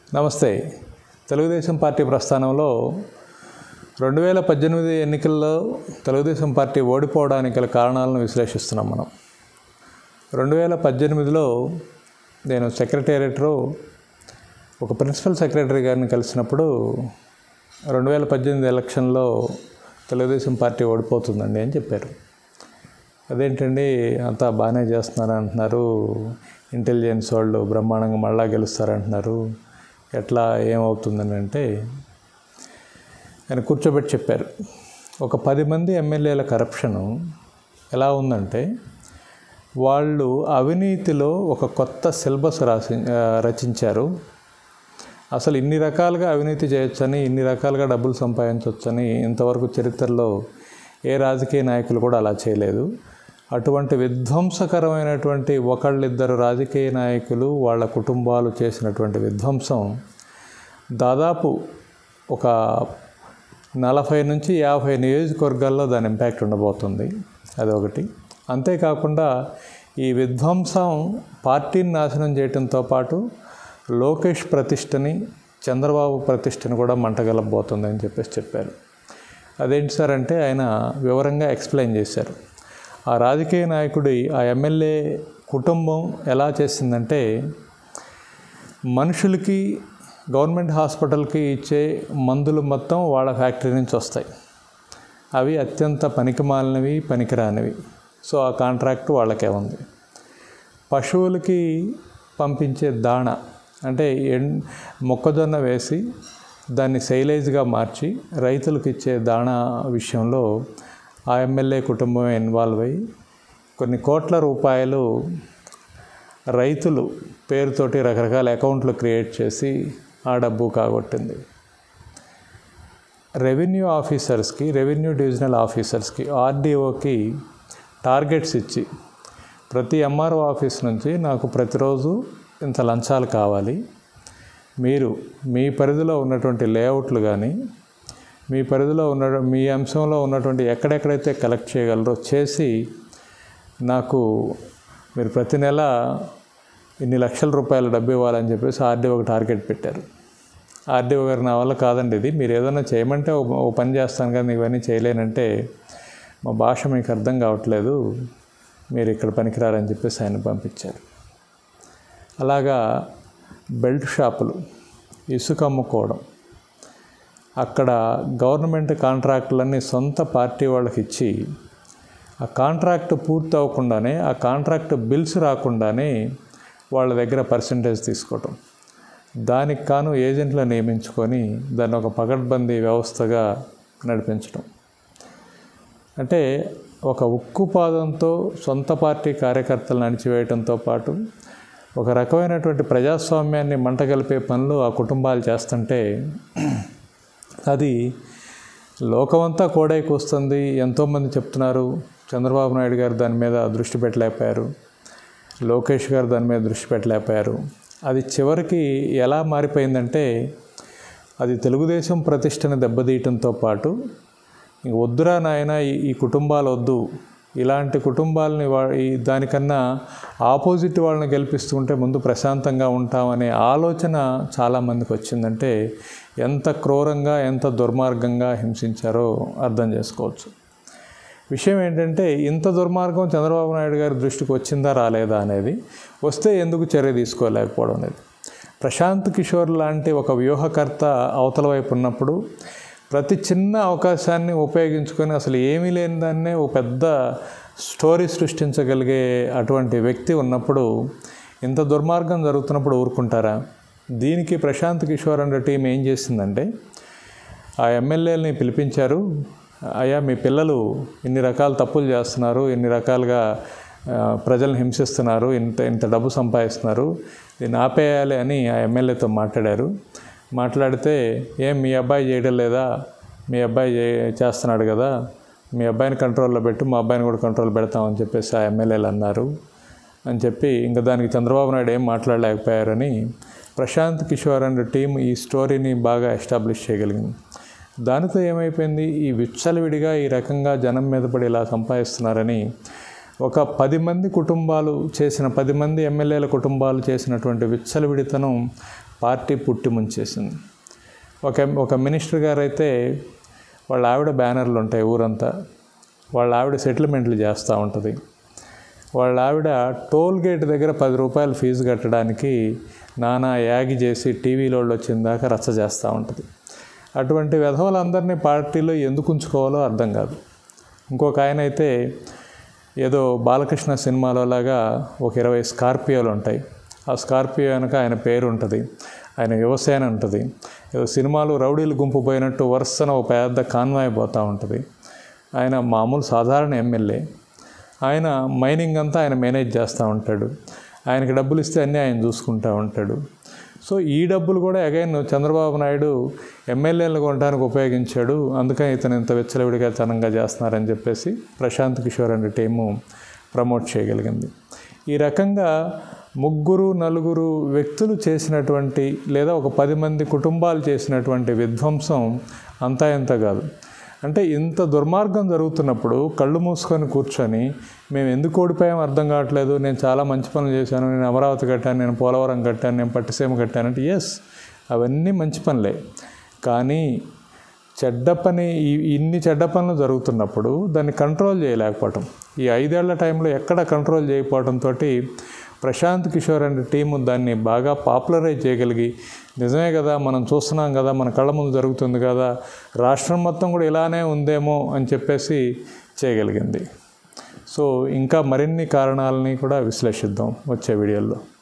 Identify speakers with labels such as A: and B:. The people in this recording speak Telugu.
A: నమస్తే తెలుగుదేశం పార్టీ ప్రస్థానంలో రెండు వేల పద్దెనిమిది ఎన్నికల్లో తెలుగుదేశం పార్టీ ఓడిపోవడానికి గల కారణాలను విశ్లేషిస్తున్నాం మనం రెండు వేల పద్దెనిమిదిలో నేను సెక్రటేరియట్లో ఒక ప్రిన్సిపల్ సెక్రటరీ గారిని కలిసినప్పుడు రెండు వేల పద్దెనిమిది ఎలక్షన్లో తెలుగుదేశం పార్టీ ఓడిపోతుందండి అని చెప్పారు అదేంటండి అంతా బాగానే చేస్తున్నారు అంటున్నారు ఇంటెలిజెన్స్ వాళ్ళు బ్రహ్మాండంగా మళ్ళా గెలుస్తారంటున్నారు ఎట్లా ఏమవుతుందని అంటే ఆయన కూర్చోబెట్టి చెప్పారు ఒక పది మంది ఎమ్మెల్యేల కరప్షను ఎలా ఉందంటే వాళ్ళు అవినీతిలో ఒక కొత్త సిలబస్ రాసి ఆ, రచించారు అసలు ఇన్ని రకాలుగా అవినీతి చేయొచ్చని ఇన్ని రకాలుగా డబ్బులు సంపాదించవచ్చని ఇంతవరకు చరిత్రలో ఏ రాజకీయ నాయకులు కూడా అలా చేయలేదు అటువంటి విధ్వంసకరమైనటువంటి ఒకళ్ళిద్దరు రాజకీయ నాయకులు వాళ్ళ కుటుంబాలు చేసినటువంటి విధ్వంసం దాదాపు ఒక నలభై నుంచి యాభై నియోజకవర్గాల్లో దాని ఇంపాక్ట్ ఉండబోతుంది అదొకటి అంతేకాకుండా ఈ విధ్వంసం పార్టీని నాశనం చేయడంతో పాటు లోకేష్ ప్రతిష్టని చంద్రబాబు ప్రతిష్టని కూడా మంటగలబోతుంది అని చెప్పేసి చెప్పారు అదేంటి సార్ అంటే ఆయన వివరంగా ఎక్స్ప్లెయిన్ చేశారు ఆ రాజకీయ నాయకుడి ఆ ఎమ్మెల్యే కుటుంబం ఎలా చేసిందంటే మనుషులకి గవర్నమెంట్ హాస్పిటల్కి ఇచ్చే మందులు మొత్తం వాళ్ళ ఫ్యాక్టరీ నుంచి వస్తాయి అవి అత్యంత పనికిమాలినవి పనికిరానివి సో ఆ కాంట్రాక్ట్ వాళ్ళకే ఉంది పశువులకి పంపించే దాణ అంటే ఎన్ మొక్కజొన్న వేసి దాన్ని సైలేజ్గా మార్చి రైతులకు ఇచ్చే దాణ విషయంలో ఆ ఎమ్మెల్యే కుటుంబం ఇన్వాల్వ్ అయ్యి కొన్ని కోట్ల రూపాయలు రైతులు పేరుతోటి రకరకాల అకౌంట్లు క్రియేట్ చేసి ఆ డబ్బు కాగొట్టింది రెవెన్యూ ఆఫీసర్స్కి రెవెన్యూ డివిజనల్ ఆఫీసర్స్కి ఆర్డీఓకి టార్గెట్స్ ఇచ్చి ప్రతి ఎంఆర్ఓ ఆఫీస్ నుంచి నాకు ప్రతిరోజు ఇంత లంచాలు కావాలి మీరు మీ పరిధిలో ఉన్నటువంటి లేఅవుట్లు కానీ మీ పరిధిలో ఉన్న మీ అంశంలో ఉన్నటువంటి ఎక్కడెక్కడైతే కలెక్ట్ చేయగలరో చేసి నాకు మీరు ప్రతి నెల ఇన్ని లక్షల రూపాయల డబ్బు ఇవ్వాలని చెప్పేసి ఆర్డీఓకి టార్గెట్ పెట్టారు ఆర్డీఓ గారు నా వల్ల కాదండి ఇది మీరు ఏదైనా చేయమంటే ఓ ఓ పని చేస్తాను కానీ ఇవన్నీ చేయలేనంటే మా భాష మీకు అర్థం కావట్లేదు మీరు ఇక్కడ పనికిరారని చెప్పేసి ఆయన పంపించారు అలాగా బెల్ట్ షాపులు ఇసుక అమ్ముకోవడం అక్కడ గవర్నమెంట్ కాంట్రాక్టులన్నీ సొంత పార్టీ వాళ్ళకి ఇచ్చి ఆ కాంట్రాక్ట్ పూర్తి అవ్వకుండానే ఆ కాంట్రాక్ట్ బిల్స్ రాకుండానే వాళ్ళ దగ్గర పర్సంటేజ్ తీసుకోవటం దానికి కాను ఏజెంట్లను నియమించుకొని దాన్ని ఒక పకడ్బందీ వ్యవస్థగా నడిపించడం అంటే ఒక ఉక్కుపాదంతో సొంత పార్టీ కార్యకర్తలను అణిచివేయడంతో పాటు ఒక రకమైనటువంటి ప్రజాస్వామ్యాన్ని మంటగలిపే పనులు ఆ కుటుంబాలు చేస్తుంటే అది లోకమంతా కోడైకి వస్తుంది ఎంతోమంది చెప్తున్నారు చంద్రబాబు నాయుడు గారు దాని మీద దృష్టి పెట్టలేకపోయారు లోకేష్ గారు దాని మీద దృష్టి పెట్టలేకపోయారు అది చివరికి ఎలా మారిపోయిందంటే అది తెలుగుదేశం ప్రతిష్టను దెబ్బతీయటంతో పాటు ఇంక వద్దురా నాయన ఈ- ఈ కుటుంబాలు వద్దు ఇలాంటి కుటుంబాలని వా ఈ దానికన్నా ఆపోజిట్ వాళ్ళని గెలిపిస్తుంటే ముందు ప్రశాంతంగా ఉంటామనే ఆలోచన చాలామందికి వచ్చిందంటే ఎంత క్రూరంగా ఎంత దుర్మార్గంగా హింసించారో అర్థం చేసుకోవచ్చు విషయం ఏంటంటే ఇంత దుర్మార్గం చంద్రబాబు నాయుడు గారి దృష్టికి వచ్చిందా రాలేదా అనేది వస్తే ఎందుకు చర్య తీసుకోలేకపోవడం అనేది ప్రశాంత్ కిషోర్ లాంటి ఒక వ్యూహకర్త అవతల వైపు ఉన్నప్పుడు ప్రతి చిన్న అవకాశాన్ని ఉపయోగించుకొని అసలు ఏమీ లేని దాన్నే ఒక పెద్ద స్టోరీ సృష్టించగలిగే అటువంటి వ్యక్తి ఉన్నప్పుడు ఇంత దుర్మార్గం జరుగుతున్నప్పుడు ఊరుకుంటారా దీనికి ప్రశాంత్ కిషోర్ అనే టీం ఏం చేసిందంటే ఆ ఎమ్మెల్యేలని పిలిపించారు అయ్యా మీ పిల్లలు ఇన్ని రకాల తప్పులు చేస్తున్నారు ఇన్ని రకాలుగా ఆ, ప్రజలను హింసిస్తున్నారు ఇంత ఇంత డబ్బు సంపాదిస్తున్నారు దీన్ని ఆపేయాలి అని ఆ ఎమ్మెల్యేతో మాట్లాడారు మాట్లాడితే ఏం మీ అబ్బాయి చేయడం లేదా మీ అబ్బాయి చే- చేస్తున్నాడు కదా మీ అబ్బాయిని కంట్రోల్లో పెట్టు మా అబ్బాయిని కూడా కంట్రోల్ పెడతామని చెప్పేసి ఆ ఎమ్మెల్యేలు అన్నారు అని చెప్పి ఇంకా దానికి చంద్రబాబు నాయుడు ఏం మాట్లాడలేకపోయారని ప్రశాంత్ కిషోర్ అండ్ టీం ఈ స్టోరీని బాగా ఎస్టాబ్లిష్ చేయగలిగింది దానితో ఏమైపోయింది ఈ విచ్చలవిడిగా ఈ రకంగా జనం మీద పడి ఇలా సంపాదిస్తున్నారని ఒక పది మంది కుటుంబాలు చేసిన పది మంది ఎమ్మెల్యేల కుటుంబాలు చేసినటువంటి విచ్చలవిడితనం పార్టీ పుట్టి ముంచేసింది ఒక ఒక మినిస్టర్ గారు అయితే వాళ్ళ ఆవిడ బ్యానర్లు ఉంటాయి ఊరంతా వాళ్ళ ఆవిడ సెటిల్మెంట్లు చేస్తూ ఉంటుంది వాళ్ళ ఆవిడ టోల్ గేట్ దగ్గర పది రూపాయలు ఫీజు కట్టడానికి నానా యాగి చేసి టీవీలో వచ్చిన దాకా రచ్చ చేస్తూ ఉంటుంది అటువంటి విధవలందరినీ పార్టీలో ఎందుకు ఉంచుకోవాలో అర్థం కాదు ఇంకొక ఆయన అయితే ఏదో బాలకృష్ణ సినిమాలో లాగా ఒక ఇరవై స్కార్పియోలు ఉంటాయి ఆ స్కార్పియో వెనక ఆయన పేరు ఉంటుంది ఆయన యువసేన ఉంటుంది ఏదో సినిమాలు రౌడీలు గుంపు పోయినట్టు వరుసన ఒక పెద్ద కాన్వాయ్ పోతూ ఉంటుంది ఆయన మామూలు సాధారణ ఎమ్మెల్యే ఆయన మైనింగ్ అంతా ఆయన మేనేజ్ చేస్తూ ఉంటాడు ఆయనకి డబ్బులు ఇస్తే అన్నీ ఆయన చూసుకుంటూ ఉంటాడు సో ఈ డబ్బులు కూడా అగైన్ చంద్రబాబు నాయుడు ఎమ్మెల్యేలను కొనడానికి ఉపయోగించాడు అందుకని ఇతను ఇంత విచ్చలవిడిగా తనంగా చేస్తున్నారని చెప్పేసి ప్రశాంత్ కిషోర్ అనే టీము ప్రమోట్ చేయగలిగింది ఈ రకంగా ముగ్గురు నలుగురు వ్యక్తులు చేసినటువంటి లేదా ఒక పది మంది కుటుంబాలు చేసినటువంటి విధ్వంసం అంతా ఇంత కాదు అంటే ఇంత దుర్మార్గం జరుగుతున్నప్పుడు కళ్ళు మూసుకొని కూర్చొని మేము ఎందుకు ఓడిపోయాం అర్థం కావట్లేదు నేను చాలా మంచి పనులు చేశాను నేను అమరావతి కట్టాను నేను పోలవరం కట్టాను నేను పట్టిసీమ కట్టాను అంటే ఎస్ అవన్నీ మంచి పనులే కానీ చెడ్డ పని ఈ- ఇన్ని చెడ్డ పనులు జరుగుతున్నప్పుడు దాన్ని కంట్రోల్ చేయలేకపోవటం ఈ ఐదేళ్ల టైంలో ఎక్కడ కంట్రోల్ చేయకపోవడంతో ప్రశాంత్ కిషోర్ అనే టీము దాన్ని బాగా పాపులరైజ్ చేయగలిగి నిజమే కదా మనం చూస్తున్నాం కదా మన కళ్ళ ముందు జరుగుతుంది కదా రాష్ట్రం మొత్తం కూడా ఇలానే ఉందేమో అని చెప్పేసి చేయగలిగింది సో ఇంకా మరిన్ని కారణాలని కూడా విశ్లేషిద్దాం వచ్చే వీడియోల్లో